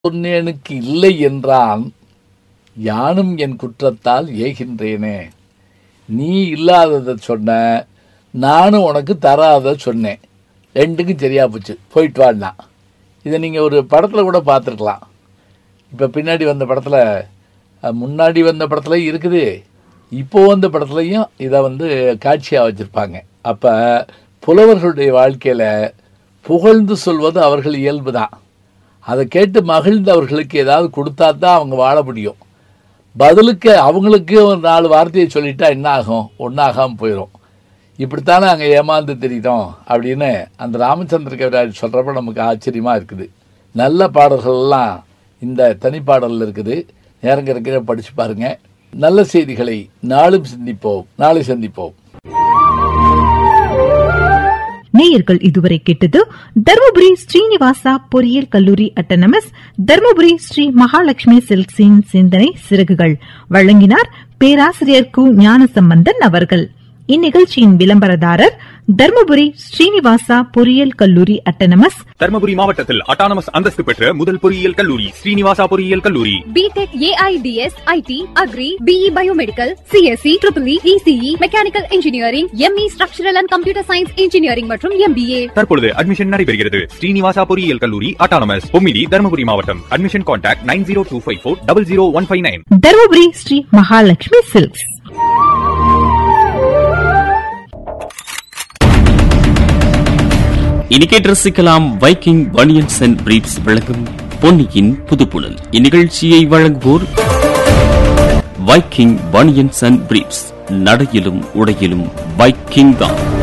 சொன்னேனுக்கு இல்லை என்றான் யானும் என் குற்றத்தால் ஏகின்றேனே நீ இல்லாததை சொன்ன நானும் உனக்கு தராத சொன்னேன் ரெண்டுக்கும் சரியா போச்சு போயிட்டு வாடினா இதை நீங்கள் ஒரு படத்தில் கூட பார்த்துருக்கலாம் இப்போ பின்னாடி வந்த படத்தில் அஹ், முன்னாடி வந்த படத்துல இருக்குது இப்போ வந்த படத்துலையும் இதை வந்து காட்சியாக வச்சுருப்பாங்க அப்போ புலவர்களுடைய வாழ்க்கையில் புகழ்ந்து சொல்வது அவர்கள் இயல்பு தான் அதை கேட்டு மகிழ்ந்தவர்களுக்கு ஏதாவது கொடுத்தா தான் அவங்க வாழ முடியும் பதிலுக்கு அவங்களுக்கு ஒரு நாலு வார்த்தையை சொல்லிட்டா என்ன ஆகும் ஒன்றாகாமல் போயிடும் இப்படித்தானே அங்கே ஏமாந்து தெரியுதோம் அப்படின்னு அந்த ராமச்சந்திர கவிராஜ் சொல்கிறப்ப நமக்கு ஆச்சரியமாக இருக்குது நல்ல பாடல்கள்லாம் இந்த தனிப்பாடலில் இருக்குது நேரம் கிடைக்கிற படித்து பாருங்க நல்ல செய்திகளை நாளும் சிந்திப்போம் நாளை சந்திப்போம் நேயர்கள் இதுவரை கேட்டது தருமபுரி ஸ்ரீனிவாசா பொறியியல் கல்லூரி அட்டனமஸ் தருமபுரி ஸ்ரீ மகாலட்சுமி சில்க்ஸின் சிந்தனை சிறகுகள் வழங்கினார் பேராசிரியர் கு ஞானசம்பந்தன் அவர்கள் இந்நிகழ்ச்சியின் விளம்பரதாரர் தருமபுரி ஸ்ரீனிவாசா பொறியியல் கல்லூரி அட்டனமஸ் தர்மபுரி மாவட்டத்தில் அட்டானமஸ் அந்தஸ்து பெற்ற முதல் பொறியியல் கல்லூரி ஸ்ரீனிவாசா பொறியியல் கல்லூரி BTech AIDS IT agri BE biomedical CSC triple ECE mechanical engineering ME structural and computer science engineering மற்றும் எம்பிஏ தற்பொழுது அட்மிஷன் நடைபெறுகிறது ஸ்ரீனிவாசா பொறியியல் கல்லூரி அட்டானமஸ் பொம்மிடி தர்மபுரி மாவட்டம் admission contact nine zero two five four double zero one five nine Dharmapuri Sri Mahalakshmi silks இனி கேட்டு ரசிக்கலாம் Viking banians and briefs வழங்கும் பொன்னியின் புதுப்புணல் இந்நிகழ்ச்சியை வழங்குவோர் வைக்கிங் பனியன்ஸ் அண்ட் பிரீப்ஸ் நடையிலும் உடையிலும் வைக்கிங் தான்